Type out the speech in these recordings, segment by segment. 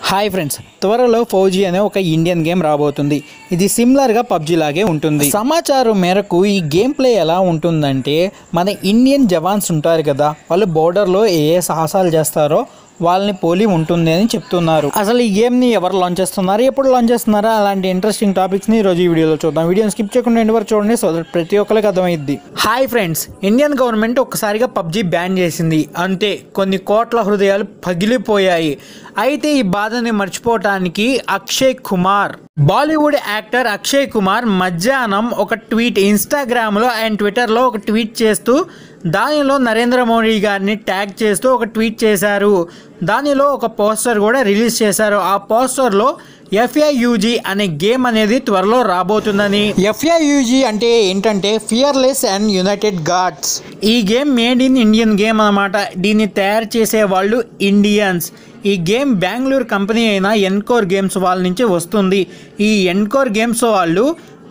hi friends త్వరలో ఫౌజీ అనే ఒక ఇండియన్ గేమ్ రాబోతుంది ఇది సిమిలర్గా పబ్జీ లాగే ఉంటుంది సమాచారం మేరకు ఈ గేమ్ ప్లే ఎలా ఉంటుందంటే మన ఇండియన్ జవాన్స్ ఉంటారు కదా వాళ్ళు బోర్డర్లో ఏ ఏ సాహసాలు చేస్తారో వాళ్ళని పోలి ఉంటుంది అని చెప్తున్నారు అసలు ఈ గేమ్ని ఎవరు లాంచ్ చేస్తున్నారు ఎప్పుడు లాంచ్ చేస్తున్నారా అలాంటి ఇంట్రెస్టింగ్ టాపిక్స్ని ఈరోజు ఈ వీడియోలో చూద్దాం వీడియోని స్కిప్ చేయకుండా ఎండ్ వరకు చూడండి సో that ప్రతి ఒక్కరికి అర్థమైద్ది హాయ్ ఫ్రెండ్స్ ఇండియన్ గవర్నమెంట్ ఒక్కసారిగా పబ్జీ బ్యాన్ చేసింది అంతే కొన్ని కోట్ల హృదయాలు పగిలిపోయాయి అయితే ఈ బాధని మర్చిపోవటానికి అక్షయ్ కుమార్ బాలీవుడ్ యాక్టర్ అక్షయ్ కుమార్ మధ్యాహ్నం ఒక ట్వీట్ ఇన్స్టాగ్రామ్లో అండ్ ట్విట్టర్లో ఒక ట్వీట్ చేస్తూ దానిలో నరేంద్ర మోడీ గారిని ట్యాగ్ చేస్తూ ఒక ట్వీట్ చేశారు దానిలో ఒక పోస్టర్ కూడా రిలీజ్ చేశారు ఆ పోస్టర్లో ఎఫ్ఐయుజీ అనే గేమ్ అనేది త్వరలో రాబోతుందని ఎఫ్ఐయుజీ అంటే ఏంటంటే ఫియర్లెస్ అండ్ యునైటెడ్ గాడ్స్ ఈ game made in Indian game అన్నమాట దీన్ని తయారు చేసే వాళ్ళు ఇండియన్స్ ఈ గేమ్ బెంగళూరు కంపెనీ అయిన ఎన్కోర్ గేమ్స్ వాళ్ళ నుంచి వస్తుంది ఈ ఎన్కోర్ గేమ్స్ వాళ్ళు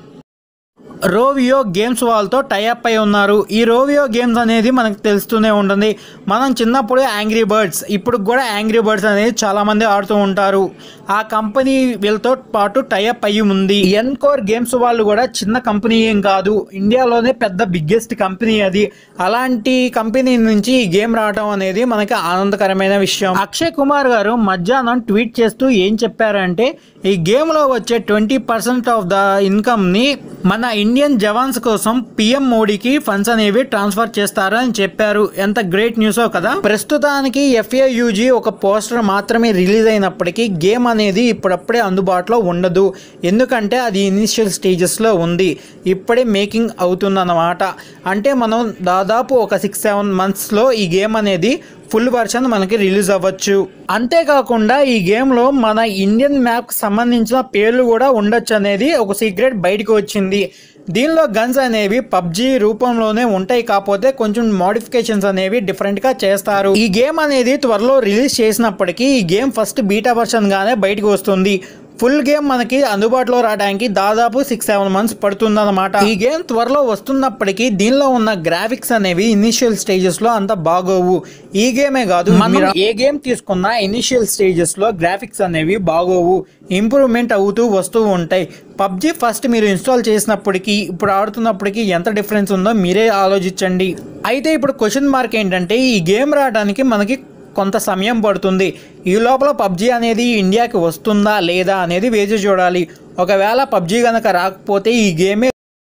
రోవియో గేమ్స్ వాళ్ళతో టైఅప్ అయి ఉన్నారు ఈ రోవియో గేమ్స్ అనేది మనకు తెలుస్తూనే ఉంటుంది మనం చిన్నప్పుడు యాంగ్రీ బర్డ్స్ ఇప్పుడు కూడా యాంగ్రీ బర్డ్స్ అనేది చాలా మంది ఆడుతూ ఉంటారు ఆ కంపెనీ వీళ్ళతో పాటు టైఅప్ అయ్యి ఉంది ఎన్కోర్ గేమ్స్ వాళ్ళు కూడా చిన్న కంపెనీ ఏం కాదు ఇండియాలోనే పెద్ద బిగ్గెస్ట్ కంపెనీ అది అలాంటి కంపెనీ నుంచి ఈ గేమ్ రావడం అనేది మనకి ఆనందకరమైన విషయం అక్షయ్ కుమార్ గారు మధ్యాహ్నం ట్వీట్ చేస్తూ ఏం చెప్పారంటే ఈ గేమ్ లో వచ్చే twenty percent of the income ని మన ఇండియన్ జవాన్స్ కోసం పిఎం మోడీకి ఫండ్స్ అనేవి ట్రాన్స్ఫర్ చేస్తారు అని చెప్పారు ఎంత గ్రేట్ న్యూస్ కదా ప్రస్తుతానికి ఎఫ్ఏయుజీ ఒక పోస్టర్ మాత్రమే రిలీజ్ అయినప్పటికీ గేమ్ అనేది ఇప్పుడప్పుడే అందుబాటులో ఉండదు ఎందుకంటే అది ఇనిషియల్ స్టేజెస్ లో ఉంది ఇప్పుడే మేకింగ్ అవుతుందన్నమాట అంటే మనం దాదాపు ఒక సిక్స్ సెవెన్ మంత్స్ లో ఈ గేమ్ అనేది ఫుల్ వర్షన్ మనకి రిలీజ్ అవ్వచ్చు అంతేకాకుండా ఈ గేమ్లో మన ఇండియన్ మ్యాప్ సంబంధించిన పేర్లు కూడా ఉండొచ్చు అనేది ఒక సీక్రెట్ బయటకు వచ్చింది దీనిలో గన్స్ అనేవి పబ్జి రూపంలోనే ఉంటాయి కాకపోతే కొంచెం మోడిఫికేషన్స్ అనేవి డిఫరెంట్ గా చేస్తారు ఈ గేమ్ అనేది త్వరలో రిలీజ్ చేసినప్పటికీ ఈ గేమ్ ఫస్ట్ బీటా వర్షన్ గానే బయటకు వస్తుంది ఫుల్ గేమ్ మనకి అందుబాటులో రావడానికి దాదాపు సిక్స్ సెవెన్ మంత్స్ పడుతుందన్నమాట ఈ గేమ్ త్వరలో వస్తున్నప్పటికీ దీనిలో ఉన్న గ్రాఫిక్స్ అనేవి ఇనిషియల్ స్టేజెస్ లో అంత బాగోవు ఈ గేమే కాదు మనం ఏ గేమ్ తీసుకున్నా ఇనిషియల్ స్టేజెస్ లో గ్రాఫిక్స్ అనేవి బాగోవు ఇంప్రూవ్మెంట్ అవుతూ వస్తూ ఉంటాయి పబ్జి ఫస్ట్ మీరు ఇన్స్టాల్ చేసినప్పటికీ ఇప్పుడు ఆడుతున్నప్పటికీ ఎంత డిఫరెన్స్ ఉందో మీరే ఆలోచించండి అయితే ఇప్పుడు క్వశ్చన్ మార్క్ ఏంటంటే ఈ గేమ్ రావడానికి మనకి కొంత సమయం పడుతుంది ఈ లోపల పబ్జి అనేది ఇండియాకి వస్తుందా లేదా అనేది వేచి చూడాలి ఒకవేళ పబ్జి కనుక రాకపోతే ఈ గేమే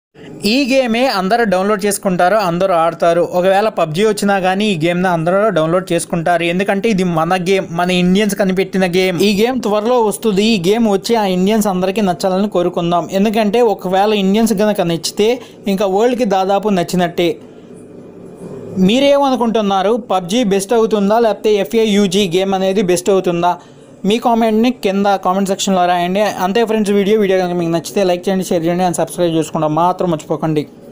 ఈ గేమే అందరూ డౌన్లోడ్ చేసుకుంటారు అందరూ ఆడతారు ఒకవేళ పబ్జి వచ్చినా కానీ ఈ గేమ్ని అందరూ డౌన్లోడ్ చేసుకుంటారు ఎందుకంటే ఇది మన గేమ్ మన ఇండియన్స్ కనిపెట్టిన గేమ్ ఈ గేమ్ త్వరలో వస్తుంది ఈ గేమ్ వచ్చి ఆ ఇండియన్స్ అందరికీ నచ్చాలని కోరుకుందాం ఎందుకంటే ఒకవేళ ఇండియన్స్ కనుక నచ్చితే ఇంకా వరల్డ్కి దాదాపు నచ్చినట్టే మీరేమనుకుంటున్నారు పబ్జి బెస్ట్ అవుతుందా లేకపోతే ఎఫ్ఏ యూజీ గేమ్ అనేది బెస్ట్ అవుతుందా మీ కామెంట్ని కింద కామెంట్ సెక్షన్లో రాయండి అంతే ఫ్రెండ్స్ వీడియో వీడియో కనుక మీకు నచ్చితే లైక్ చేయండి షేర్ చేయండి అండ్ సబ్స్క్రైబ్ చేసుకోవడం మాత్రం మర్చిపోకండి